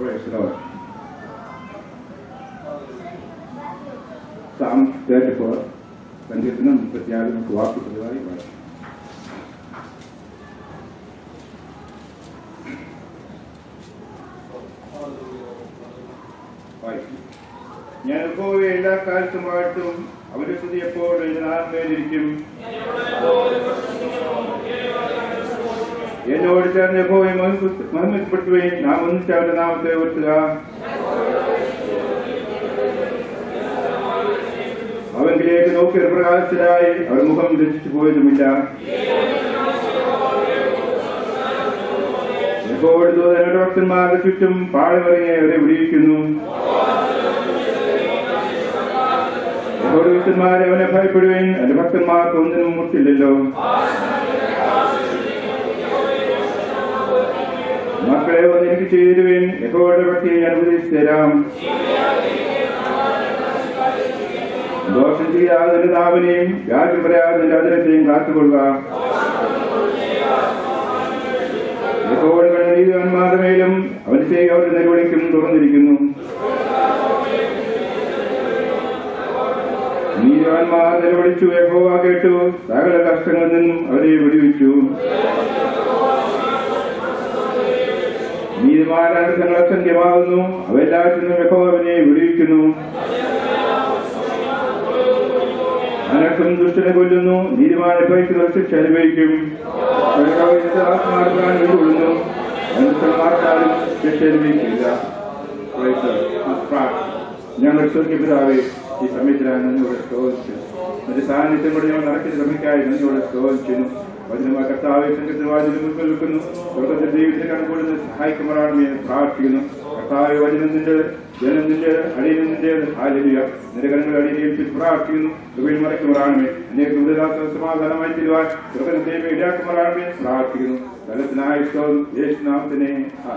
Praise the Lord. Psalm 34, സങ്കീർത്തനം മുപ്പത്തിയാറ് നമുക്ക് വാക്കുപതിവായി പാടാം വായിക്കും. ഞാൻ യഹോവയെ എല്ലാ കാലത്തും വാഴ്ത്തും അവന്റെ സ്തുതി എപ്പോഴും എന്റെ നാമേലിരിക്കും എന്നോട് ചേർന്ന് യഹോവയെ മഹിമപ്പെടുത്തുകയും നാം ഒന്നിച്ച് അവന്റെ നാമത്തെ ഉയർത്തുക അവങ്കിലേക്ക് നോക്കിയ പ്രകാശത്തിലായി അവർ മുഖം രചിച്ചു പോയതുമില്ല യഹോവയുടെ ദൂതൻ ഭക്തന്മാരുടെ ചുറ്റും പാഴവറങ്ങി അവരെ വിടിയിക്കുന്നു യഹോവയുടെ ഭക്തന്മാരെ അവനെ ഭയപ്പെടുവേൻ എന്റെ ഭക്തന്മാർക്ക് ഒന്നിനും മുട്ടില്ലല്ലോ മക്കളെ ഒന്ന് എനിക്ക് ചേരുവേൻ യഹോവയുടെ ഭക്തിയെ ഞാൻ ഉപദേശിച്ചു തരാം ദോഷം ചെയ്യാതെ നിന്റെ നാവിനെയും വ്യാജം പറയാതെ നിന്റെ അതിരത്തെയും കാത്തുകൊള്ളുക യഹോവയുടെ നീതിവാന്മാരുടെ മേലും അവന്റെ ചെയ്യുക അവരുടെ നിലവിളിക്കും തുറന്നിരിക്കുന്നു നീതിവാന്മാർ നിലവിളിച്ചു യഹോവ കേട്ടു സകല കഷ്ടങ്ങളിൽ നിന്നും അവരെ വെടിവെച്ചു നീതിമാനാണ് തങ്ങൾ അസംഖ്യമാകുന്നു അവയെല്ലാറ്റിൽ നിന്നും യഹോവനെ വിടുവിക്കുന്നു അനക്കം ദുഷ്ടനെ കൊല്ലുന്നു നീതിമാനെ ഭയക്കുന്ന ശിക്ഷ അനുഭവിക്കും ആത്മാർക്കാൻ വിടുകൊള്ളുന്നു അനുസരണമാർക്കാരും ശിക്ഷ അനുഭവിക്കില്ല Praise the Lord. പ്രാർത്ഥന. ഞങ്ങൾ സ്വർഗപിതാവെ ഈ സമയത്തിനായി നന്ദിയോടെ സ്തോഷിച്ചു നിന്റെ സാന്നിധ്യം കൊണ്ട് ഞങ്ങൾ നടക്കുന്ന ശ്രമിക്കായി നന്ദിയോടെ സ്തോഷിക്കുന്നു വചനമായ കർത്താവെ സംഘത്തിൽ വാചനം മുൻപിൽ വെക്കുന്നു സ്വർഗത്തിന്റെ ദൈവത്തെ കണക്കൂടുന്ന സഹായിക്കുമാറാണെന്ന് ഞാൻ പ്രാർത്ഥിക്കുന്നു കർത്താവെ വചനം നിന്റെ ജനം നിന്റെ അടിയിൽ നിന്റെ ഹാലിയ നിന്റെ കരങ്ങൾ അടിയിൽ ഏൽപ്പിച്ച് പ്രാർത്ഥിക്കുന്നു കൃപയിൽ മറയ്ക്കുമാറാണമേ അനേക ദുരിതാത്ത സമാധാനമായി തരുവാൻ സ്വർഗത്തിന്റെ ദൈവം ഇടാക്കുമാറാണമേ പ്രാർത്ഥിക്കുന്നു തലത്തിനായ സ്തോത്രം യേശുനാമത്തിനെ ആ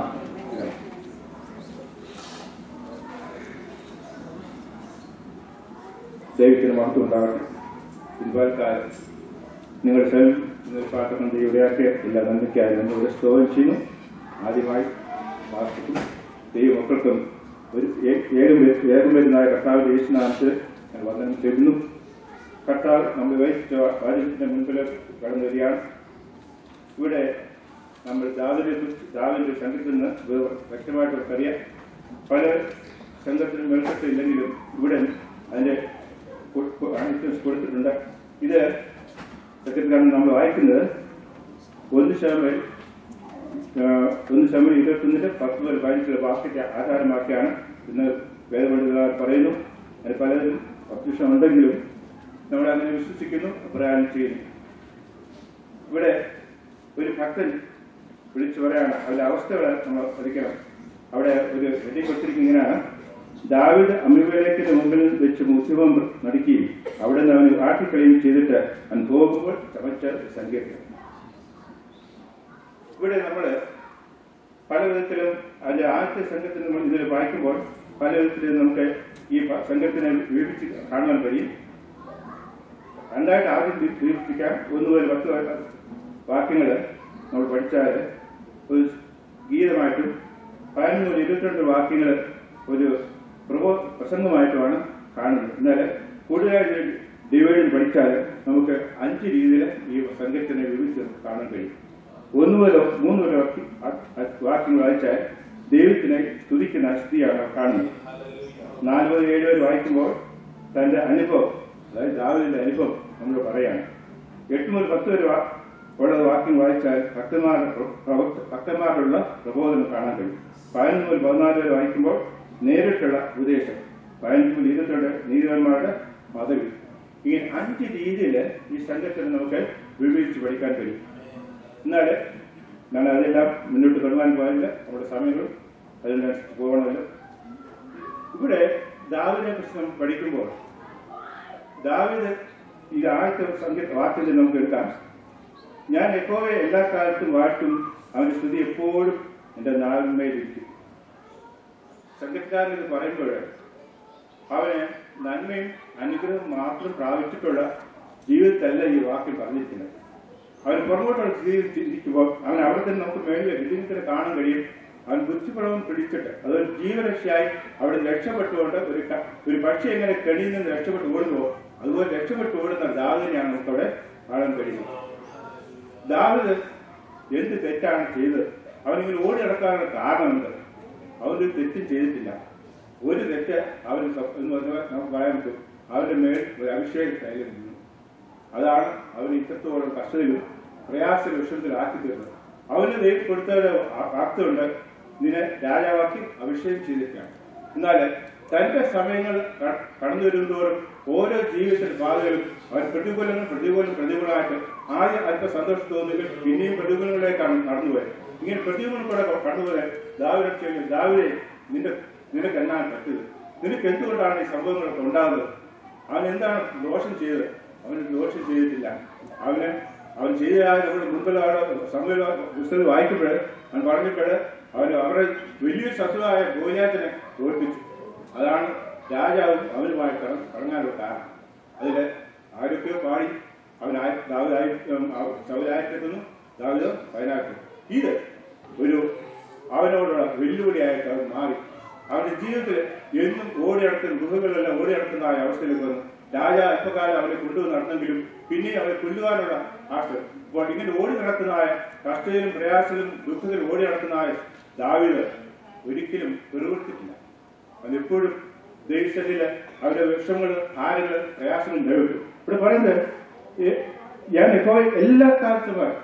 ദൈവത്തിന് മഹത്വം ഉണ്ടാകട്ടെ പിൻപാൽക്കാലം നിങ്ങളുടെ സ്വയം നിങ്ങൾ പ്രാർത്ഥന ദൈവടെയൊക്കെ എല്ലാ നന്ദിക്കായി നമ്മളുടെ സ്തോത്രം ചെയ്യുന്നു ആദ്യമായി പ്രാർത്ഥിക്കും ദൈവമക്കൾക്കും ഒരു ഏ- ഏകം വരു- ഏകം വരുന്നതായ കർത്താവ് യേശുനാഥ് ഞാൻ വന്ദനം ചെയ്യുന്നു കർത്താവ് നമ്മൾ വഹിച്ച വാചകത്തിന്റെ മുൻപിൽ കടന്നു വരികയാണ് ഇവിടെ നമ്മൾ ദാവിനെ കുറിച്ച് ദാവിന്റെ സംഘത്തിൽ നിന്ന് വേ- വ്യക്തമായിട്ട് നമുക്കറിയാം പല സംഘത്തിനും വെളിപ്പെട്ടില്ലെങ്കിലും ഇവിടെ അതിന്റെ കൊ- കൊ- ആൻസേഴ്സ് കൊടുത്തിട്ടുണ്ട് ഇത് സെക്രട്ടറിയാണ് നമ്മൾ വായിക്കുന്നത് ഒന്ന് ശതമാനം ആഹ്, ഒന്ന് ശതമാനം ഇരുപത്തൊന്നിന്റെ പത്ത് മുതൽ പതിനഞ്ചിലെ വാക്യത്തെ ആധാരമാക്കിയാണ് ഇന്ന് വേദപണ്ഡിതർ പറയുന്നു അതിന് പലരും അത്യുഷം ഉണ്ടെങ്കിലും നമ്മൾ അങ്ങനെ വിശ്വസിക്കുന്നു പ്രയാണം ചെയ്യുന്നു ഇവിടെ ഒരു ഭക്തൻ വിളിച്ചു പറയാണ് അവരുടെ അവസ്ഥകൾ നമ്മൾ പഠിക്കണം അവിടെ ഒരു എഴുതി കൊടുത്തിരിക്കുന്ന ഇങ്ങനെയാണ് ദാവിഡ് അമിവേലക്കിന്റെ മുമ്പിൽ വെച്ച് മുസ്ലിമം നടുക്കുകയും അവിടെ നിന്ന് അവന് ആട്ടിക്കളയും ചെയ്തിട്ട് അവൻ പോകുമ്പോൾ ചമച്ച സങ്കീർത്തനം ഇവിടെ നമ്മൾ പല വിധത്തിലും അതിന്റെ ആദ്യത്തെ സംഘത്തിൽ നമ്മൾ ഇതിൽ വായിക്കുമ്പോൾ പല വിധത്തിലും നമുക്ക് ഈ പ- സംഘത്തിനെ വിഭജിച്ച് കാണാൻ കഴിയും രണ്ടായിട്ട് ആദ്യം വി- വിഭജിക്കാം ഒന്ന് മുതൽ പത്ത് വരെ വാക്യങ്ങൾ നമ്മൾ പഠിച്ചാൽ ഒരു ഗീതമായിട്ടും പതിനൊന്ന് മുതൽ ഇരുപത്തിരണ്ട് വാക്യങ്ങൾ ഒരു പ്രബോ പ്രസംഗമായിട്ടുമാണ് കാണുന്നത് എന്നാൽ കൂടുതലായിട്ട് ഡിവൈഡ് പഠിച്ചാൽ നമുക്ക് അഞ്ച് രീതിയിൽ ഈ സംഘത്തിനെ വിഭജിച്ച് കാണാൻ കഴിയും ഒന്ന് മുതൽ മൂന്ന് മുതൽ വാക്യ- ആ- ആ വാക്യങ്ങൾ വായിച്ചാൽ ദൈവത്തിനെ സ്തുതിക്കുന്ന സ്ഥിതിയാണ് കാണുന്നത് നാല് മുതൽ ഏഴ് വരെ വായിക്കുമ്പോൾ തന്റെ അനുഭവം അതായത് ദാവിദിന്റെ അനുഭവം നമ്മൾ പറയാണ് എട്ട് മുതൽ പത്ത് വരെ വാ- ഉള്ള വാക്യം വായിച്ചാൽ ഭക്തന്മാരുടെ പ്ര- പ്രവ- ഭക്തന്മാരുള്ള പ്രബോധനം കാണാൻ കഴിയും പതിനൊന്ന് മുതൽ പതിനാല് വരെ വായിക്കുമ്പോൾ നേരിട്ടുള്ള ഉപദേശം പതിനഞ്ച് മുതൽ ഇരുപത്തിരണ്ട് നീതിപന്മാരുടെ പദവി ഇങ്ങനെ അഞ്ച് രീതിയിൽ ഈ സംഘത്തിന് നമുക്ക് വിഭജിച്ച് പഠിക്കാൻ കഴിയും എന്നാൽ ഞാൻ അതെല്ലാം മുന്നോട്ട് തുടങ്ങാൻ പാടില്ല നമ്മുടെ സമയങ്ങൾ അതിനനുസരിച്ച് പോകണമല്ലോ ഇവിടെ ദാവിനെ കുറിച്ച് നമ്മൾ പഠിക്കുമ്പോൾ ദാവിദ് ഈ ആദ്യത്തെ സംഖ്യ വാക്യത്തിൽ നമുക്ക് എടുക്കാം ഞാൻ എപ്പോഴേ എല്ലാ കാലത്തും വാഴ്ത്തും അവന്റെ സ്തുതി എപ്പോഴും എന്റെ നാവിന്മേലിരിക്കും സംഘക്കാരൻ ഇത് പറയുമ്പോൾ അവന് നന്മയും അനുഗ്രഹവും മാത്രം പ്രാപിച്ചിട്ടുള്ള ജീവിതത്തല്ല ഈ വാക്യം പറഞ്ഞിരിക്കുന്നത് അവൻ പുറകോട്ടുള്ള ജീവിതം ചിന്തിക്കുമ്പോൾ അവൻ അവിടെ തന്നെ നമുക്ക് മേളിൽ വിധിനത്തിന് കാണാൻ കഴിയും അവൻ ബുദ്ധിപരവും പിടിച്ചിട്ട് അതൊരു ജീവരക്ഷയായി അവിടെ രക്ഷപ്പെട്ടുകൊണ്ട് ഒരു ക- ഒരു പക്ഷി എങ്ങനെ കെണിയിൽ നിന്ന് രക്ഷപ്പെട്ട് ഓടുന്നുവോ അതുപോലെ രക്ഷപ്പെട്ട് ഓടുന്ന ദാവിനെയാണ് നമുക്കവിടെ കാണാൻ കഴിയുന്നത് ദാവിദ് എന്ത് തെറ്റാണ് ചെയ്തത് അവനിങ്ങനെ ഓടി നടക്കാനുള്ള കാരണമുണ്ട് അവനൊരു തെറ്റും ചെയ്തിട്ടില്ല ഒരു തെറ്റ് അവന് സ- എന്ന് പറഞ്ഞാൽ നമുക്ക് പറയാൻ പറ്റും അവന്റെ മേൽ ഒരു അഭിഷേക തൈലം നിന്നു അതാണ് അവന് ഇത്രത്തോളം കഷ്ടതയിലും പ്രയാസ വിഷയത്തിലാക്കി തീർന്നത് അവന് ദൈവം കൊടുത്ത ഒരു ആ- വാർത്തയുണ്ട് നിന്നെ രാജാവാക്കി അഭിഷേകം ചെയ്തിട്ടാണ് എന്നാൽ തന്റെ സമയങ്ങൾ ക- കടന്നു വരുന്നതോറും ഓരോ ജീവിതത്തിൽ പാതകളും അവൻ പ്രതികൂലങ്ങൾ പ്രതികൂലം പ്രതികൂലമായിട്ട് ആദ്യം അല്പ സന്തോഷം തോന്നുമെങ്കിൽ പിന്നെയും പ്രതികൂലങ്ങളിലേക്കാണ് കടന്നുപോയത് ഇങ്ങനെ പ്രതികൂലങ്ങളൂടെ കടന്നുപോയത് ദാവിനെ ചെയ്യുന്നത് ദാവിനെ നിന്റെ നിനക്ക് എന്നാണ് പറ്റിയത് നിനക്ക് എന്തുകൊണ്ടാണ് ഈ സംഭവങ്ങളൊക്കെ ഉണ്ടാകുന്നത് അവൻ എന്താണ് ദോഷം ചെയ്തത് അവന് ദോഷം ചെയ്തിട്ടില്ല അവന് അവൻ ചെയ്തതായ നമ്മുടെ മുൻപിലാണ് സമയ പുസ്തകം വായിക്കുമ്പോൾ അവൻ പറഞ്ഞപ്പോൾ അവൻ അവരുടെ വലിയൊരു ശത്രുവായ ഗോലിയാത്തിനെ തോൽപ്പിച്ചു അതാണ് രാജാവും അവനുമായി കട- കടങ്ങാനുള്ള കാരണം അതിൽ ആരൊക്കെയോ പാടി അവനായി ദാവിദായി ശവരായിട്ടെത്തുന്നു ദാവിദോ വയനാട്ടിൽ ഇത് ഒരു അവനോടുള്ള വെല്ലുവിളിയായിട്ട് അവൻ മാറി അവന്റെ ജീവിതത്തിൽ എന്നും ഓടി നടക്കുന്ന ഗുഹകളെല്ലാം ഓടി നടക്കുന്ന ആ അവസ്ഥയിലേക്ക് വന്നു രാജ അല്പകാലം അവനെ കൊണ്ടുവന്ന് നടന്നെങ്കിലും പിന്നെ അവനെ കൊല്ലുവാനുള്ള ആശ അപ്പോൾ ഇങ്ങനെ ഓടി നടക്കുന്നതായ കഷ്ടയിലും പ്രയാസത്തിലും ദുഃഖത്തിലും ഓടി നടക്കുന്നതായ ദാവിദ് ഒരിക്കലും പ്രവർത്തിക്കില്ല അവൻ എപ്പോഴും ദേശത്തില് അവരുടെ വിഷമങ്ങൾ ഭാരങ്ങൾ പ്രയാസങ്ങൾ നേരിട്ടു ഇവിടെ പറയുന്നത് ഏ- ഞാൻ ഇപ്പോൾ എല്ലാ കാലത്തുമായി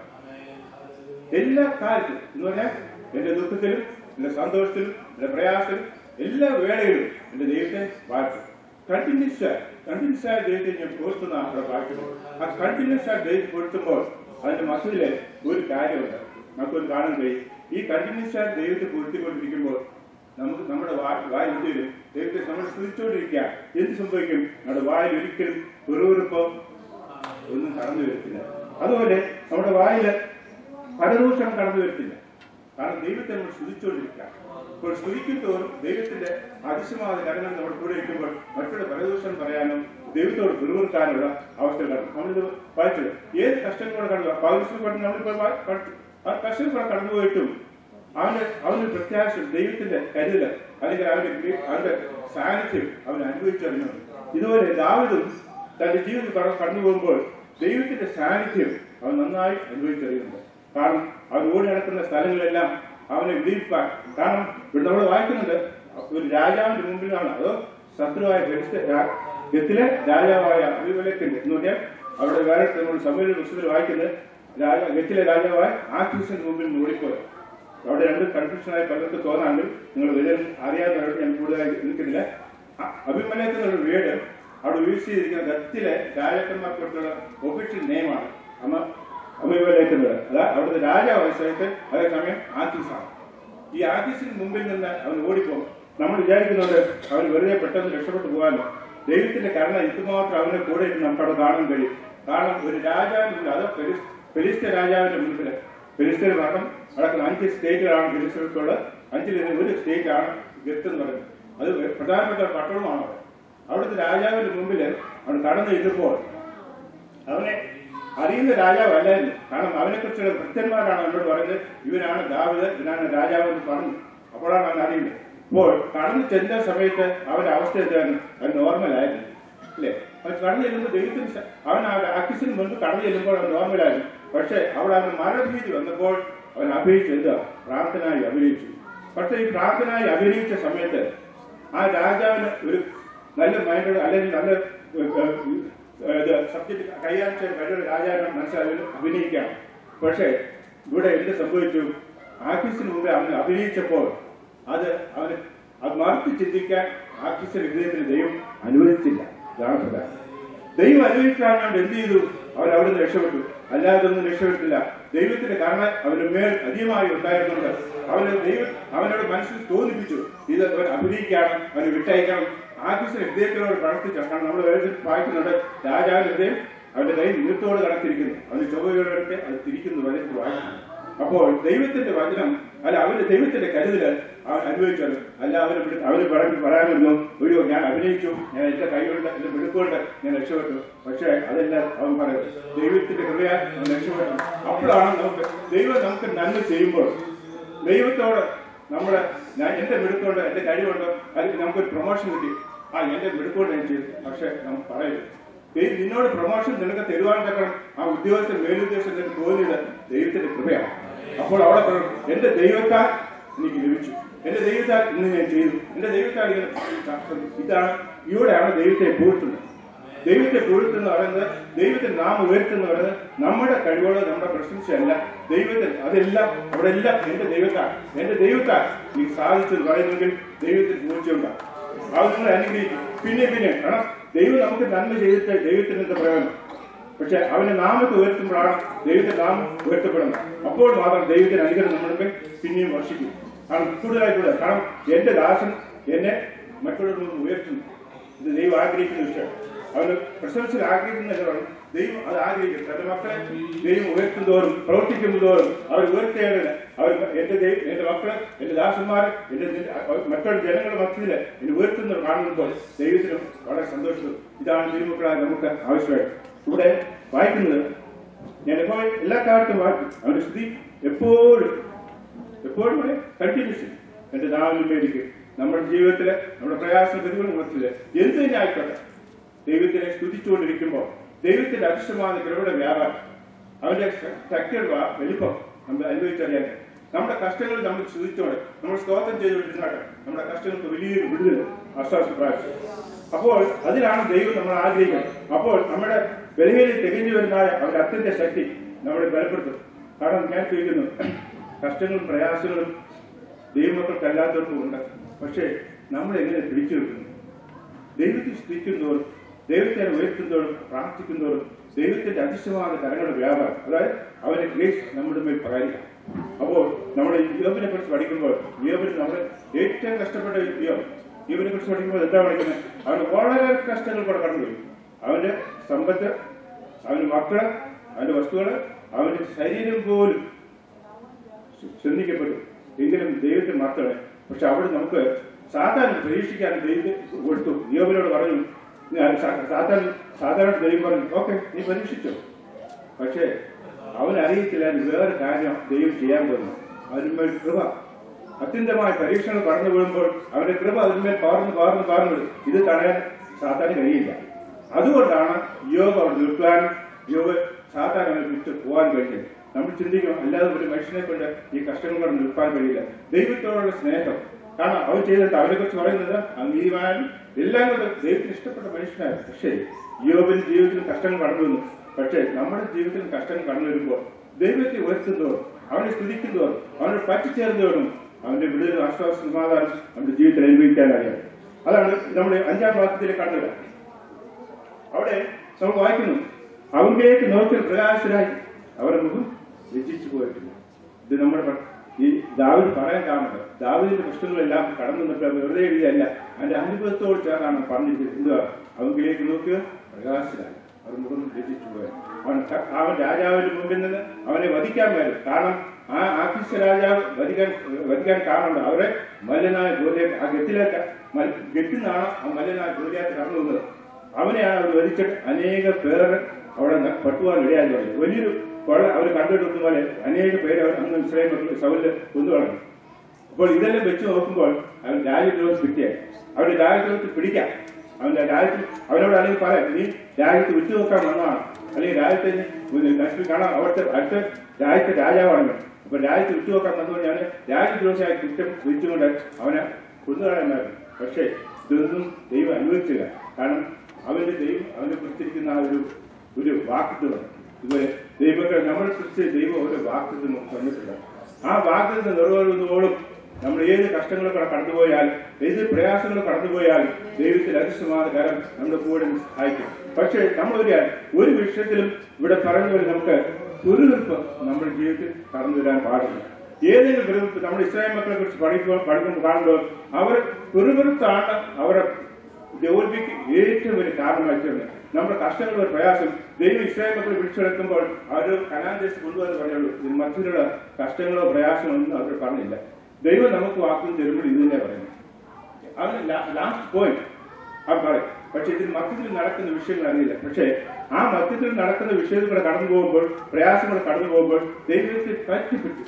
എല്ലാ കാലത്തും എന്ന് പറഞ്ഞാൽ എന്റെ ദുഃഖത്തിലും എന്റെ സന്തോഷത്തിലും എന്റെ പ്രയാസത്തിലും എല്ലാ വേളയിലും എന്റെ ദൈവത്തെ വാഴ്ത്തും കണ്ടിന്യൂസ് ആയി കണ്ടിന്യൂസ് ആയ ദൈവത്തെ ഞാൻ പുറത്തുനിന്ന് അവിടെ വാഴ്ത്തുമ്പോൾ ആ കണ്ടിന്യൂസ് ആയി ദൈവം പുറത്തുമ്പോൾ അതിന്റെ മസലില് ഒരു കാര്യമുണ്ട് നമുക്കൊന്ന് കാണാൻ കഴിയും ഈ കണ്ടിന്യൂസ് ആയി ദൈവത്തെ പുറത്തിക്കൊണ്ടിരിക്കുമ്പോൾ നമുക്ക് നമ്മുടെ വാ- വായിൽ എന്ത് വരും ദൈവത്തെ നമ്മൾ സ്തുതിച്ചുകൊണ്ടിരിക്കുക എന്ത് സംഭവിക്കും നമ്മുടെ വായിൽ ഒരിക്കലും വെറുവെറുപ്പോ ഒന്നും കടന്നു വരത്തില്ല അതുപോലെ നമ്മുടെ വായില് പരദൂഷണം കടന്നു വരത്തില്ല കാരണം ദൈവത്തെ നമ്മൾ സ്തുതിച്ചുകൊണ്ടിരിക്കുക ഇപ്പോൾ സ്തുതിക്കും തോറും ദൈവത്തിന്റെ അതിശയമായ കരങ്ങൾ നമ്മുടെ കൂടെ ഇരിക്കുമ്പോൾ മറ്റുള്ള പരദൂഷണം പറയാനോ ദൈവത്തോട് പിറുവിറുക്കാനുള്ള അവസ്ഥകളാണ് നമ്മളിത് വായിച്ചത് ഏത് കഷ്ടങ്ങളോട് കടന്നു പൗരസ്യം കൊണ്ട് നമ്മളിപ്പോൾ വാ- പഠിച്ചു. ആ കഷ്ടങ്ങൾ കടന്നുപോയിട്ടും അവന് അവന് പ്രത്യാശ ദൈവത്തിന്റെ കരുതല് അല്ലെങ്കിൽ അവന്റെ ഗ്രീ- അവന്റെ സാന്നിധ്യം അവൻ അനുഭവിച്ചറിഞ്ഞുണ്ട് ഇതുപോലെ ദാവിദും തന്റെ ജീവിതത്തിൽ കട- കടന്നു പോകുമ്പോൾ ദൈവത്തിന്റെ സാന്നിധ്യം അവൻ നന്നായി അനുഭവിച്ചറിയുന്നുണ്ട് കാരണം അവൻ ഓടി നടക്കുന്ന സ്ഥലങ്ങളിലെല്ലാം അവനെ വിധിപ്പാൻ കാരണം ഇവിടെ നമ്മൾ വായിക്കുന്നുണ്ട് ഒരു രാജാവിന്റെ മുമ്പിലാണ് അതോ ശത്രുവായ ഫെലിസ്ത- രാ- ഗത്തിലെ രാജാവായ അഭിമലേഖന്റെ എന്ന് പറഞ്ഞാൽ അവിടെ വേറെ നമ്മൾ സമയ പുസ്തകത്തിൽ വായിക്കുന്നത് രാജ ഗത്തിലെ രാജാവായ ആക്രീസിന്റെ മുമ്പിൽ നിന്ന് ഓടിപ്പോയത് അവിടെ രണ്ട് കൺഫ്യൂഷനായി പലർക്കും തോന്നാണ്ട് നിങ്ങൾ വലിയ അറിയാവുന്നവരോട് ഞാൻ കൂടുതലായി നിൽക്കുന്നില്ല അ- അഭിമന്യത്തിൽ നിന്നുള്ള വീട് അവിടെ യൂസ് ചെയ്തിരിക്കുന്ന ഗത്തിലെ രാജാക്കന്മാർക്കുള്ള ഒഫീഷ്യൽ നെയിമാണ് അമ്മ അഭിമലേക്കുന്നത് അതാ അവിടുത്തെ രാജാവായ സ്ഥലത്ത് അതേസമയം ആക്കീസാണ് ഈ ആക്കീസിന് മുമ്പിൽ നിന്ന് അവൻ ഓടിപ്പോകും നമ്മൾ വിചാരിക്കുന്നത് അവൻ വെറുതെ പെട്ടെന്ന് രക്ഷപ്പെട്ടു പോകാനോ ദൈവത്തിന്റെ കരുണ ഇതുമാത്രം അവനെ കൂടെ ഇട്ട് നമുക്ക് അവിടെ കാണാൻ കഴിയും കാരണം ഒരു രാജാവിന് മുന്നിൽ അതോ ഫെലിസ്- ഫെലിസ്ത്യ രാജാവിന്റെ മുൻപിൽ ഫെലിസ്തീൻ അടക്കം അടക്കം അഞ്ച് സ്റ്റേറ്റുകളാണ് ഫെലിസ്തീനത്തുള്ളത് അഞ്ചിൽ നിന്ന് ഒരു സ്റ്റേറ്റ് ആണ് ഗത്ത് എന്ന് പറയുന്നത് അത് പ്രധാനപ്പെട്ട ഒരു പട്ടണമാണ് അവിടെ അവിടുത്തെ രാജാവിന്റെ മുമ്പിൽ അവൻ കടന്നു ഇരുന്നപ്പോൾ അവനെ അറിയുന്ന രാജാവല്ലായിരുന്നു കാരണം അവനെ കുറിച്ചുള്ള ഭക്തന്മാരാണ് അവനോട് പറഞ്ഞത് ഇവനാണ് ദാവിദ് ഇവനാണ് രാജാവ് എന്ന് പറഞ്ഞു അപ്പോഴാണ് അവൻ അറിയുന്നത് അപ്പോൾ കടന്നു ചെന്ന സമയത്ത് അവന്റെ അവസ്ഥ എന്തായിരുന്നു അവൻ നോർമൽ ആയിരുന്നു അല്ലേ അവൻ കടന്നു ചെല്ലുമ്പോൾ ദൈവത്തിന് സ- അവൻ ആ ആക്സിസിന് മുൻപ് കടന്നു ചെല്ലുമ്പോൾ അവൻ നോർമലായിരുന്നു പക്ഷേ അവിടെ അവന് മരണഭീതി വന്നപ്പോൾ അവൻ അഭിനയിച്ചു എന്താ പ്രാർത്ഥനയായി അഭിനയിച്ചു പക്ഷേ ഈ പ്രാർത്ഥനയായി അഭിനയിച്ച സമയത്ത് ആ രാജാവിന് ഒരു നല്ല മൈൻഡ് അല്ലെങ്കിൽ നല്ല സബ്ജക്ട് കൈകാര്യം ചെയ്യാൻ കഴിവുള്ള രാജാവിനെ മനസ്സിലാക്കി അഭിനയിക്കാം പക്ഷേ ഇവിടെ എന്ത് സംഭവിച്ചു ആഫീസിന് മുമ്പേ അവന് അഭിനയിച്ചപ്പോൾ അത് അവന് അത് മറുത്ത് ചിന്തിക്കാൻ ആഫീസിന്റെ ഹൃദയത്തിന് ദൈവം അനുവദിച്ചില്ല ഇതാണ് പ്രധാനം ദൈവം അനുവദിക്കാഞ്ഞോണ്ട് എന്ത് ചെയ്തു അവൻ അവിടുന്ന് രക്ഷപ്പെട്ടു അല്ലാതെ ഒന്നും രക്ഷപ്പെട്ടില്ല ദൈവത്തിന്റെ കാരണം അവന്റെ മേൽ അധികമായി ഉണ്ടായിരുന്നുണ്ട് അവന് ദൈവം അവനോട് മനസ്സിൽ തോന്നിപ്പിച്ചു ഇത് അവൻ അഭിനയിക്കണം അവന് വിട്ടയക്കണം ആഫീസിന്റെ ഹൃദയത്തിനോട് പ്രവർത്തിച്ച കാരണം നമ്മൾ വേറെ വായിക്കുന്നുണ്ട് രാജാവിന്റെ ഹൃദയം അവന്റെ കൈ നീർത്തോട് കടത്തിരിക്കുന്നു അവന് ചൊവ്വയോടൊക്കെ അത് തിരിക്കുന്നു വചനത്തിൽ വായിക്കുന്നു അപ്പോൾ ദൈവത്തിന്റെ വചനം അല്ല അവന്റെ ദൈവത്തിന്റെ കരുതല് അവൻ അനുഭവിച്ചത് അല്ല അവന് വിളി- അവന് പറഞ്ഞു പറയാനൊന്നും അയ്യോ ഞാൻ അഭിനയിച്ചു ഞാൻ എന്റെ കൈകൊണ്ട് എന്റെ മിടുക്കൊണ്ട് ഞാൻ രക്ഷപ്പെട്ടു പക്ഷേ അതല്ല അവൻ പറയുന്നത് ദൈവത്തിന്റെ കൃപയാൽ അവൻ രക്ഷപ്പെട്ടു അപ്പോഴാണ് നമുക്ക് ദൈവം നമുക്ക് നന്മ ചെയ്യുമ്പോൾ ദൈവത്തോട് നമ്മുടെ ഞാൻ എന്റെ മിടുക്കൊണ്ട് എന്റെ കഴിവുണ്ടോ അല്ലെങ്കിൽ നമുക്കൊരു പ്രൊമോഷൻ കിട്ടി ആ എന്റെ മിടുക്കൊണ്ട് ഞാൻ ചെയ്തു പക്ഷെ നമുക്ക് പറയരുത് ദൈവം നിന്നോട് പ്രൊമോഷൻ നിനക്ക് തരുവാൻ തക്കണം ആ ഉദ്യോഗസ്ഥൻ മേലുദ്യോഗസ്ഥൻ നിനക്ക് തോന്നിയത് ദൈവത്തിന്റെ കൃപയാണ് അപ്പോൾ അവിടെ പറയും എന്റെ ദൈവത്താൽ എനിക്ക് ലഭിച്ചു എന്റെ ദൈവത്താൽ ഇന്ന് ഞാൻ ചെയ്തു എന്റെ ദൈവത്താൽ ഇങ്ങനെ ഇതാണ് ഇവിടെയാണ് ദൈവത്തെ പൂഴ്ത്തുന്നത് ദൈവത്തെ പുഴുത്തെന്ന് പറയുന്നത് ദൈവത്തെ നാം ഉയർത്തുന്ന പറയുന്നത് നമ്മുടെ കഴിവുകൾ നമ്മുടെ പ്രശംസയല്ല ദൈവത്തെ അതെല്ലാം അവിടെ എല്ലാം എന്റെ ദൈവത്താൽ എന്റെ ദൈവത്താൽ ഈ സാധിച്ചത് പറയുന്നെങ്കിൽ ദൈവത്തിന് പൂർച്ചയുണ്ടാകും അത് നിങ്ങൾ അനുഗ്രഹിക്കും പിന്നെ പിന്നെ കാരണം ദൈവം നമുക്ക് നന്മ ചെയ്തിട്ട് ദൈവത്തിന് എന്താ പ്രയോജനം പക്ഷെ അവന്റെ നാമത്തെ ഉയർത്തുമ്പോഴാണ് ദൈവത്തെ നാമം ഉയർത്തപ്പെടുന്നത് അപ്പോൾ മാത്രം ദൈവത്തിന്റെ അനുഗ്രഹം നമ്മൾക്ക് പിന്നെയും വർഷിക്കും കാരണം കൂടുതലായിട്ടുള്ളത് കാരണം എന്റെ ദാസൻ എന്നെ മറ്റുള്ളവരിൽ നിന്ന് ഉയർത്തുന്നു ഇത് ദൈവം ആഗ്രഹിക്കുന്ന വിഷയം അവന് പ്രശംസയിൽ ആഗ്രഹിക്കുന്നതാണ് ദൈവം അത് ആഗ്രഹിക്കും തന്റെ മക്കളെ ദൈവം ഉയർത്തുന്തോറും പ്രവർത്തിക്കുന്തോറും അവർ ഉയർത്തേണ്ടത് അവർ എന്റെ ദൈവം എന്റെ മക്കള് എന്റെ ദാസന്മാർ എന്റെ നിന്റെ- മറ്റുള്ള ജനങ്ങളുടെ മധ്യത്തില് എന്നെ ഉയർത്തുന്നത് കാണുമ്പോൾ ദൈവത്തിന് വളരെ സന്തോഷം ഇതാണ് തിരുമക്കളായ നമുക്ക് ആവശ്യമായിട്ട് ഇവിടെ വായിക്കുന്നത് ഞാൻ എപ്പോൾ എല്ലാ കാലത്തും വായിക്കും അവന്റെ സ്ഥിതി എപ്പോഴും എപ്പോഴും ഇവിടെ കണ്ടിന്യൂസ് എന്റെ നാവിൽ മേടിക്കും നമ്മുടെ ജീവിതത്തില് നമ്മുടെ പ്രയാസം പ്രതികൂല മധ്യത്തില് എന്ത് തന്നെ ആയിക്കോട്ടെ ദൈവത്തിനെ സ്തുതിച്ചുകൊണ്ടിരിക്കുമ്പോൾ ദൈവത്തിന്റെ അദൃശ്യമായ കൃപയുടെ വ്യാപാരം അവന്റെ ശ- ശക്തിയുടെ വാ- വലിപ്പം നമ്മൾ അനുഭവിച്ചറിയാൻ നമ്മുടെ കഷ്ടങ്ങൾ നമ്മൾ സ്തുതിച്ചോടെ നമ്മൾ സ്തോത്രം ചെയ്തുകൊണ്ടിരുന്നാണ് നമ്മുടെ കഷ്ടങ്ങൾക്ക് വലിയൊരു വിടുതൽ ആശ്വാസം പ്രാപിച്ചു അപ്പോൾ അതിനാണ് ദൈവം നമ്മൾ ആഗ്രഹിക്കുന്നത് അപ്പോൾ നമ്മുടെ ബലഹീനയിൽ തികഞ്ഞു വരുന്നതായ അവന്റെ അത്യന്ത ശക്തി നമ്മളെ ബലപ്പെടുത്തും കാരണം ഞാൻ ചോദിക്കുന്നു കഷ്ടങ്ങളും പ്രയാസങ്ങളും ദൈവമക്കൾക്കല്ലാത്തവർക്കും ഉണ്ട് പക്ഷേ നമ്മൾ എങ്ങനെ പിടിച്ചു വെക്കുന്നു ദൈവത്തെ സ്തുതിക്കുന്നതോറും ദൈവത്തെ ഉയർത്തുന്നതോറും പ്രാർത്ഥിക്കുന്നതോറും ദൈവത്തിന്റെ അതിശയമായ കരങ്ങളുടെ വ്യാപാരം അതായത് അവന്റെ ഗ്രേസ് നമ്മുടെ മേൽ പകരിക്കാം അപ്പോൾ നമ്മൾ യോബിനെ കുറിച്ച് പഠിക്കുമ്പോൾ യോബിന് നമ്മൾ ഏറ്റവും കഷ്ടപ്പെട്ട യോബ് യോബിനെ കുറിച്ച് പഠിക്കുമ്പോൾ എന്താ പഠിക്കുന്നത് അവന് വളരെ കഷ്ടങ്ങൾ കൂടെ കടന്നുപോയി അവന്റെ സമ്പത്ത് അവന്റെ മക്കള് അവന്റെ വസ്തുക്കള് അവന്റെ ശരീരം പോലും ചിന്തിക്കപ്പെട്ടു എങ്കിലും ദൈവത്തെ മാത്രമേ പക്ഷെ അവിടെ നമുക്ക് സാധാരണ പരീക്ഷിക്കാൻ ദൈവത്തെ കൊടുത്തു നിയോബിനോട് പറഞ്ഞു ഞാൻ സാ- സാധാരണ സാധാരണ ദൈവം പറഞ്ഞു ഓക്കെ നീ പരീക്ഷിച്ചോ പക്ഷേ അവൻ അറിയത്തില്ലായിരുന്നു വേറെ കാര്യം ദൈവം ചെയ്യാൻ പോകുന്നു അതിന്മേൽ കൃപ അത്യന്തമായ പരീക്ഷകൾ കടന്നു വീഴുമ്പോൾ അവന്റെ കൃപ അതിന്മേൽ പാർന്ന് പാർന്ന് പാർന്നു വിടും ഇത് തടയാൻ സാധാരണ കഴിയില്ല അതുകൊണ്ടാണ് യോഗ അവിടെ നിൽക്കാനും യോഗ സാധാരണ അവനെ വിട്ട് പോകാൻ കഴിഞ്ഞത് നമ്മൾ ചിന്തിക്കും അല്ലാതെ ഒരു മനുഷ്യനെ കൊണ്ട് ഈ കഷ്ടങ്ങൾ കൊണ്ട് നിൽക്കാൻ കഴിയില്ല ദൈവത്തോടുള്ള സ്നേഹം കാരണം അവൻ ചെയ്തിട്ട് അവനെ കുറിച്ച് പറയുന്നത് അംഗീകാരം എല്ലാം കൊണ്ട് ദൈവത്തിന് ഇഷ്ടപ്പെട്ട മനുഷ്യനായിരുന്നു പക്ഷേ യോബിന്റെ ജീവിതത്തിൽ കഷ്ടങ്ങൾ കടന്നു വന്നു പക്ഷേ നമ്മുടെ ജീവിതത്തിൽ കഷ്ടങ്ങൾ കടന്നു വരുമ്പോൾ ദൈവത്തെ ഉയർത്തുന്നതോറും അവനെ സ്തുതിക്കുന്നതോറും അവനെ പറ്റിച്ചേർന്നതോറും അവന്റെ വിടുതൽ ആശ്വാസ സമാധാനം നമ്മുടെ ജീവിതത്തിൽ അനുഭവിക്കാനറിയാം അതാണ് നമ്മുടെ അഞ്ചാം ക്ലാസ്സിലെ കണ്ണുക അവിടെ നമ്മൾ വായിക്കുന്നു അവങ്കിലേക്ക് നോക്കി പ്രകാശരായി അവരുടെ മുഖം രചിച്ചു പോയിട്ടില്ല ഇത് നമ്മുടെ പ- ഈ ദാവിദ് പറയാൻ കാരണം ദാവിദിന്റെ പ്രശ്നങ്ങളെല്ലാം കടന്നു നിന്നിട്ട് വെറുതെ എഴുതിയല്ല അതിന്റെ അനുഭവത്തോട് ചേർന്നാണ് പറഞ്ഞിരിക്കുന്നത് എന്തുവാ അവങ്കിലേക്ക് നോക്കുക പ്രകാശരായി അവർ മുഖം രചിച്ചു പോയത് അവൻ ക- അവൻ രാജാവിന്റെ മുമ്പിൽ നിന്ന് അവനെ വധിക്കാൻ വരും കാരണം ആ ആഫീസ് രാജാവ് വധിക്കാൻ വധിക്കാൻ കാരണമുണ്ട് അവരെ മല്ലനായ ഗോലിയാത്ത് ആ ഗത്തിലേക്ക് മൽ- ഗത്തിൽ നിന്നാണ് ആ മല്ലനായ ഗോലിയാത്ത് കടന്നു വന്നത് അവനെയാണ് അവർ വധിച്ചിട്ട് അനേക പേർ അവിടെ ന- പട്ടുവാൻ ഇടയായി തുടങ്ങി വലിയൊരു കൊള്ള അവർ കണ്ടിട്ടുള്ള പോലെ അനേക പേര് അവർ അന്ന് ഇസ്രായേൽ മക്കൾ സൗലില് കൊന്നു കളഞ്ഞു അപ്പോൾ ഇതെല്ലാം വെച്ച് നോക്കുമ്പോൾ അവൻ രാജ്യദ്രോഹം കിട്ടിയായി അവന്റെ രാജ്യദ്രോഹത്തിൽ പിടിക്കാം അവന്റെ രാജ്യത്തിൽ അവനോട് അല്ലെങ്കിൽ പറയാം നീ രാജ്യത്ത് വിട്ടു നോക്കാൻ വന്നതാണ് അല്ലെങ്കിൽ രാജ്യത്തെ ലക്ഷ്മി കാണാൻ അവിടുത്തെ അടുത്ത രാജ്യത്തെ രാജാവാണ് അപ്പൊ രാജ്യത്ത് വിട്ടു നോക്കാൻ വന്നതുകൊണ്ട് ഞാൻ രാജ്യദ്രോഹിയായ കുറ്റം വിളിച്ചുകൊണ്ട് അവനെ കൊന്നുകളയുമായിരുന്നു പക്ഷേ ഇതൊന്നും ദൈവം അനുവദിച്ചില്ല കാരണം അവന്റെ ദൈവം അവനെ കുറിച്ചിരിക്കുന്ന ആ ഒരു ഒരു വാക്കുതം ഇതുപോലെ ദൈവങ്ങൾ നമ്മളെ കുറിച്ച് ദൈവം ഒരു വാക്കുതം തന്നിട്ടുണ്ട് ആ വാക്കുതം നിറവേറുന്നതോളം നമ്മൾ ഏത് കഷ്ടങ്ങളൊക്കെ കടന്നുപോയാൽ ഏത് പ്രയാസങ്ങൾ കടന്നുപോയാൽ ദൈവത്തിൽ അതിശയമായ കരം നമ്മുടെ കൂടെ സഹായിക്കും പക്ഷേ നമ്മൾ ഒരു ഒരു വിഷയത്തിലും ഇവിടെ പറഞ്ഞു പോലെ നമുക്ക് തുരുനിൽപ്പ് നമ്മുടെ ജീവിതത്തിൽ കടന്നു വരാൻ പാടില്ല ഏതെങ്കിലും ഗ്രൂപ്പ് നമ്മുടെ ഇസ്രായേൽ മക്കളെ കുറിച്ച് പഠിക്കുമ്പോൾ പഠിക്കുമ്പോൾ കാണുമ്പോൾ അവർ തുരുനിർത്താണ് അവരുടെ തോൽവിക്ക് ഏറ്റവും വലിയ കാരണമായി തീർന്നത് നമ്മുടെ കഷ്ടങ്ങളുടെ പ്രയാസം ദൈവം ഇസ്രായേൽ മക്കളെ വിളിച്ചെടുക്കുമ്പോൾ അവർ കനാൻ ദേശത്ത് കൊണ്ടുവന്ന് പറയുള്ളൂ ഇതിന് മറ്റുള്ള കഷ്ടങ്ങളോ പ്രയാസമോ ഒന്നും അവർ പറഞ്ഞില്ല ദൈവം നമുക്ക് വാക്കും തരുമ്പോൾ ഇത് തന്നെ പറയുന്നത് അവന് ലാസ്റ്റ് പോയിന്റ് അവൻ പറയും പക്ഷെ ഇതിന് മധ്യത്തിൽ നടക്കുന്ന വിഷയങ്ങൾ അറിയില്ല പക്ഷേ ആ മധ്യത്തിൽ നടക്കുന്ന വിഷയത്തിലൂടെ കടന്നു പോകുമ്പോൾ പ്രയാസങ്ങൾ കടന്നു പോകുമ്പോൾ ദൈവത്തെ പറ്റിപ്പിടിച്ചു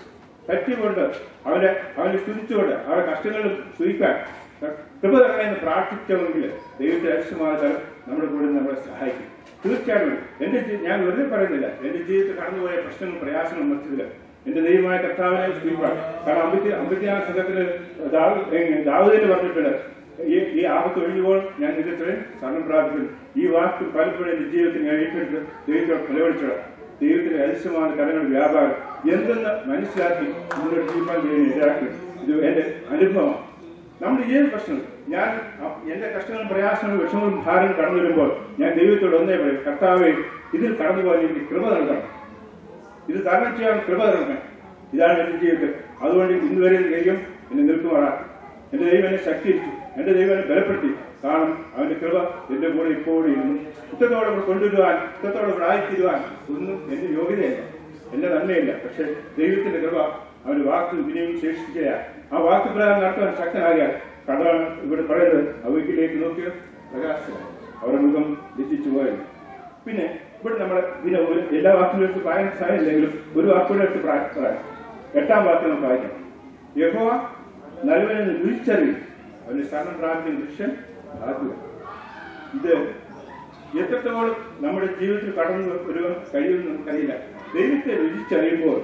പറ്റിക്കൊണ്ട് അവരെ അവനെ സ്തുതിച്ചുകൊണ്ട് അവരുടെ കഷ്ടങ്ങൾ സ്തുതിക്കാൻ കൃപ തരണമെന്ന് പ്രാർത്ഥിക്കുമെങ്കിൽ ദൈവത്തെ അരിശമായ തരം നമ്മുടെ കൂടെ നമ്മളെ സഹായിക്കും തീർച്ചയായിട്ടും എന്റെ ജീ- ഞാൻ വെറുതെ പറയുന്നില്ല എന്റെ ജീവിതത്തിൽ കടന്നുപോയ പ്രശ്നങ്ങളും പ്രയാസങ്ങളും മറ്റതില് എന്റെ ദൈവമായ കർത്താവിനെ സ്തുതിപ്പാൻ കാരണം അമ്പത്തി അമ്പത്തിയാറ് സംഘത്തിന് ദാവൂദിന് പറഞ്ഞിട്ടുണ്ട് ഈ ഈ ആപത്ത് ഒഴിഞ്ഞുപോൾ ഞാൻ നിന്റെ ശരണം പ്രാർത്ഥിക്കുന്നു ഈ വാക്ക് പലപ്പോഴും എന്റെ ജീവിതത്തിൽ ഞാൻ ഏറ്റെടുത്ത് ദൈവത്തോട് നിലവിളിച്ചത് ദൈവത്തിന്റെ അതിശയമായ കഥകൾ വ്യാപാരം എന്തെന്ന് മനസ്സിലാക്കി മുന്നോട്ട് ജീവിക്കാൻ ദൈവം ഇടയാക്കി ഇത് എന്റെ അനുഭവമാണ് നമ്മുടെ ഏത് പ്രശ്നം ഞാൻ അ- എന്റെ കഷ്ടങ്ങളും പ്രയാസങ്ങളും വിഷമങ്ങളും ഭാരം കടന്നു വരുമ്പോൾ ഞാൻ ദൈവത്തോട് ഒന്നേ പറയും കർത്താവെ ഇതിൽ കടന്നു പോകാൻ എനിക്ക് കൃപ നൽകണം ഇത് തരണം ചെയ്യാൻ കൃപ തരണം ഇതാണ് എന്റെ ജീവിതത്തിൽ അതുകൊണ്ട് ഇന്ന് വരെ ദൈവം എന്നെ നിൽക്കുമാറാക്കി എന്റെ ദൈവം എന്നെ ശക്തിയിരിച്ചു എന്റെ ദൈവം എന്നെ ബലപ്പെടുത്തി കാരണം അവന്റെ കൃപ എന്റെ കൂടെ ഇപ്പോഴും ഇരുന്നു ഇത്തത്തോടെ കൂടെ കൊണ്ടുവരുവാൻ ഇത്തത്തോടെ കൂടെ ആയിത്തീരുവാൻ ഒന്നും എന്റെ യോഗ്യതയല്ല എന്റെ നന്മയില്ല പക്ഷെ ദൈവത്തിന്റെ കൃപ അവന്റെ വാക്ക് ഇനിയും ശേഷിക്കുകയാ ആ വാക്ക് പ്രകാരം നടത്താൻ ശക്തനാകിയാൽ കഥാണ് ഇവിടെ പറയുന്നത് അവയ്ക്കിലേക്ക് നോക്കിയ പ്രകാശം അവരുടെ മുഖം ലജ്ജിച്ചു പോയത് പിന്നെ ഇവിടെ നമ്മൾ പിന്നെ ഒരു എല്ലാ വാക്കുകളും എടുത്ത് പറയാൻ സാധില്ലെങ്കിലും ഒരു വാക്കുകൂടെ എടുത്ത് പ്രാ- പറയാം എട്ടാം വാക്ക് നമുക്ക് വായിക്കാം യഹോവ നല്ലവനെന്ന് രുചിച്ചറിയും അവന് ശരണം പ്രാപിക്കുന്ന ദൃശ്യം ഭാഗ്യം ഇത് എത്രത്തോളം നമ്മുടെ ജീവിതത്തിൽ കടന്നു വരുവാൻ കഴിയുമെന്ന് നമുക്കറിയില്ല ദൈവത്തെ രുചിച്ചറിയുമ്പോൾ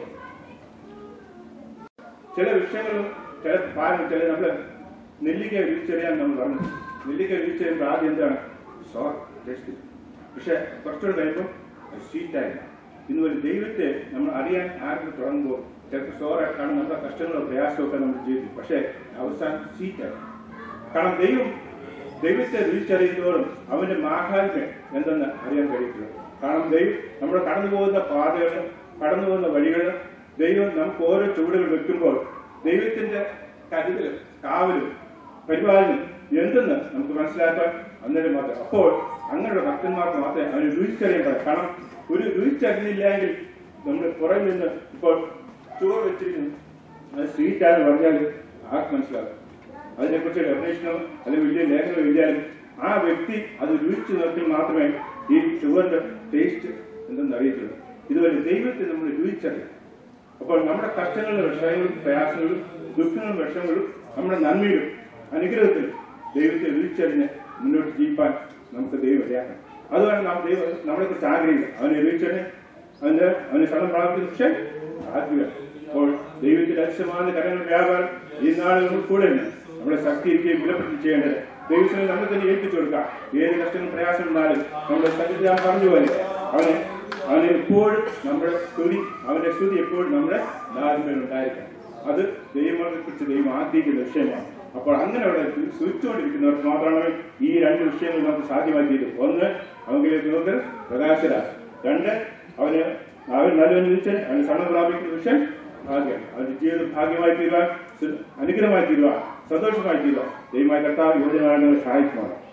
ചില വിഷയങ്ങളും ചില പാരം ചില നമ്മൾ നെല്ലിക്ക രുചിച്ചറിയാൻ നമ്മൾ പറഞ്ഞു നെല്ലിക്ക രുചിച്ചറിയുമ്പോൾ ആദ്യം എന്താണ് സോർ ടേസ്റ്റ് പക്ഷെ കുറച്ചുകൂടെ കഴിയുമ്പോൾ സ്വീറ്റായി ഇന്ന് ഒരു ദൈവത്തെ നമ്മൾ അറിയാൻ ആർക്ക് തുടങ്ങുമ്പോൾ ചിലപ്പോൾ സോറായിട്ടാണ് നമ്മുടെ കഷ്ടങ്ങളോ പ്രയാസമൊക്കെ നമ്മുടെ ജീവിതത്തിൽ പക്ഷേ അവസാനം സ്വീറ്റായി കാരണം ദൈവം ദൈവത്തെ രുചിച്ചറിയുന്നതോടും അവന്റെ മാഹാത്മ്യം എന്തെന്ന് അറിയാൻ കഴിയത്തില്ല കാരണം ദൈവം നമ്മുടെ കടന്നു പോകുന്ന പാതകൾ കടന്നു പോകുന്ന വഴികൾ ദൈവം നമുക്ക് ഓരോ ചുവടുകൾ വെക്കുമ്പോൾ ദൈവത്തിന്റെ കരുതലും കാവലും പരിപാലനം എന്തെന്ന് നമുക്ക് മനസ്സിലാക്കാൻ അന്നേരം മാത്രം അപ്പോൾ അങ്ങനെയുള്ള ഭക്തന്മാർക്ക് മാത്രമേ അവന് രുചിച്ചറിയാൻ പറയാം കാരണം ഒരു രുചിച്ചറിഞ്ഞില്ലെങ്കിൽ നമ്മൾ പുറകിൽ നിന്ന് ഇപ്പോൾ ചോറ് വെച്ചിരിക്കുന്നു അത് സ്വീറ്റാന്ന് പറഞ്ഞാൽ ആർക്ക് മനസ്സിലാകും അതിനെക്കുറിച്ച് ഒരു അന്വേഷണം അല്ലെങ്കിൽ വലിയ ലേഖനം എഴുതിയാലും ആ വ്യക്തി അത് രുചിച്ചു നോക്കി മാത്രമേ ഈ ഷുഗറിന്റെ ടേസ്റ്റ് എന്തെന്ന് അറിയത്തുള്ളൂ ഇതുപോലെ ദൈവത്തെ നമ്മൾ രുചിച്ചറിയാം അപ്പോൾ നമ്മുടെ കഷ്ടങ്ങളിലും വിഷയങ്ങളും പ്രയാസങ്ങളും ദുഃഖങ്ങളും വിഷമങ്ങളും നമ്മുടെ നന്മയിലും അനുഗ്രഹത്തിലും ദൈവത്തെ രുചിച്ചറിഞ്ഞ് മുന്നോട്ട് ജീവിക്കാൻ നമുക്ക് ദൈവം ഇടയാക്കണം അതുകൊണ്ട് നാം ദൈവം നമ്മളെ കുറിച്ച് ആഗ്രഹിക്കുക അവനെ രുചിച്ചറിഞ്ഞ് അവന് അവന് സ്ഥലം പ്രാപിക്കുന്ന പക്ഷേ ആത്മിക അപ്പോൾ ദൈവത്തിന്റെ അത്ഭുതമായ കരങ്ങൾ വ്യാപാരം ഈ നാളുകൾ കൂടെ ഉണ്ട് നമ്മളെ ശക്തിയിരിക്കുകയും വിലപ്പെടുത്തി ചെയ്യേണ്ടത് ദൈവത്തിന് നമ്മൾ തന്നെ ഏൽപ്പിച്ചു കൊടുക്കാം ഏത് കഷ്ടങ്ങളും പ്രയാസം ഉണ്ടാലും നമ്മുടെ സത്യത്തിൽ ഞാൻ പറഞ്ഞു പോലെ അവനെ അവനെ എപ്പോഴും നമ്മുടെ സ്തുതി അവന്റെ സ്തുതി എപ്പോഴും നമ്മുടെ നാടിന്മേൽ ഉണ്ടായിരിക്കണം അത് ദൈവങ്ങളെ കുറിച്ച് ദൈവം ആഗ്രഹിക്കുന്ന വിഷയമാണ് അപ്പോൾ അങ്ങനെ അവിടെ സ്തുതിച്ചുകൊണ്ടിരിക്കുന്നവർക്ക് മാത്രമാണ് ഈ രണ്ട് വിഷയങ്ങൾ നമുക്ക് സാധ്യമാക്കിയത് ഒന്ന് അവങ്കിലേക്ക് നോക്ക് പ്രകാശര രണ്ട് അവന് അവൻ നല്ലവൻ വിളിച്ച് അവന് സണ്ണം പ്രാപിക്കുന്ന വിഷയം ഭാഗ്യം അവന്റെ ജീവിതം ഭാഗ്യമായി തീരുവാൻ അനുഗ്രഹമായി തീരുവാൻ സന്തോഷമായി തീരുവാൻ ദൈവമായ കർത്താവ് യോജനകളെ സഹായിക്കുമാണ്